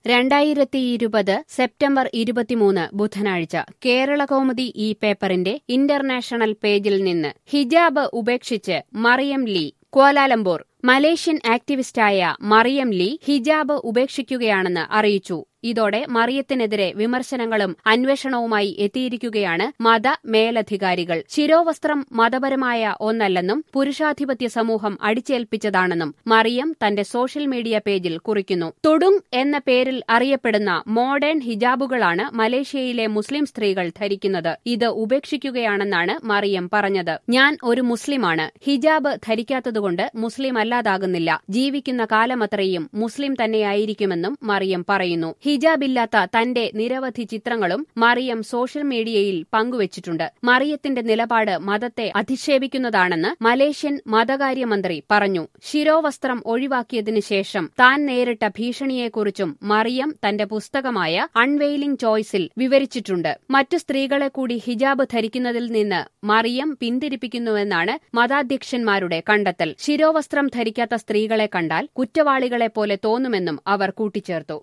രണ്ടായിരത്തിയിരുപത് സെപ്റ്റംബർ ഇരുപത്തിമൂന്ന് ബുധനാഴ്ച കേരളകൗമുദി ഈ പേപ്പറിന്റെ ഇന്റർനാഷണൽ പേജിൽ നിന്ന് ഹിജാബ് ഉപേക്ഷിച്ച് മറിയം ലീ ക്വാലാലംപൂർ മലേഷ്യൻ ആക്ടിവിസ്റ്റായ മറിയം ലീ ഹിജാബ് ഉപേക്ഷിക്കുകയാണെന്ന് അറിയിച്ചു ഇതോടെ മറിയത്തിനെതിരെ വിമർശനങ്ങളും അന്വേഷണവുമായി എത്തിയിരിക്കുകയാണ് മത മേലധികാരികൾ ശിരോവസ്ത്രം മതപരമായ ഒന്നല്ലെന്നും പുരുഷാധിപത്യ സമൂഹം അടിച്ചേൽപ്പിച്ചതാണെന്നും മറിയം തന്റെ സോഷ്യൽ മീഡിയ പേജിൽ കുറിക്കുന്നു തുടുങ് എന്ന പേരിൽ അറിയപ്പെടുന്ന മോഡേൺ ഹിജാബുകളാണ് മലേഷ്യയിലെ മുസ്ലിം സ്ത്രീകൾ ധരിക്കുന്നത് ഇത് ഉപേക്ഷിക്കുകയാണെന്നാണ് മറിയം പറഞ്ഞത് ഞാൻ ഒരു മുസ്ലിമാണ് ഹിജാബ് ധരിക്കാത്തതുകൊണ്ട് മുസ്ലിം അല്ലാതാകുന്നില്ല ജീവിക്കുന്ന കാലമത്രയും മുസ്ലിം തന്നെയായിരിക്കുമെന്നും മറിയം പറയുന്നു ഹിജാബില്ലാത്ത തന്റെ നിരവധി ചിത്രങ്ങളും മറിയം സോഷ്യൽ മീഡിയയിൽ പങ്കുവച്ചിട്ടുണ്ട് മറിയത്തിന്റെ നിലപാട് മതത്തെ അധിക്ഷേപിക്കുന്നതാണെന്ന് മലേഷ്യൻ മതകാര്യമന്ത്രി പറഞ്ഞു ശിരോവസ്ത്രം ഒഴിവാക്കിയതിനു ശേഷം താൻ നേരിട്ട ഭീഷണിയെക്കുറിച്ചും മറിയം തന്റെ പുസ്തകമായ അൺവെയിലിംഗ് ചോയ്സിൽ വിവരിച്ചിട്ടുണ്ട് മറ്റു സ്ത്രീകളെ കൂടി ഹിജാബ് ധരിക്കുന്നതിൽ നിന്ന് മറിയം പിന്തിരിപ്പിക്കുന്നുവെന്നാണ് മതാധ്യക്ഷന്മാരുടെ കണ്ടെത്തൽ ശിരോവസ്ത്രം ധരിക്കാത്ത സ്ത്രീകളെ കണ്ടാൽ കുറ്റവാളികളെപ്പോലെ തോന്നുമെന്നും അവർ കൂട്ടിച്ചേർത്തു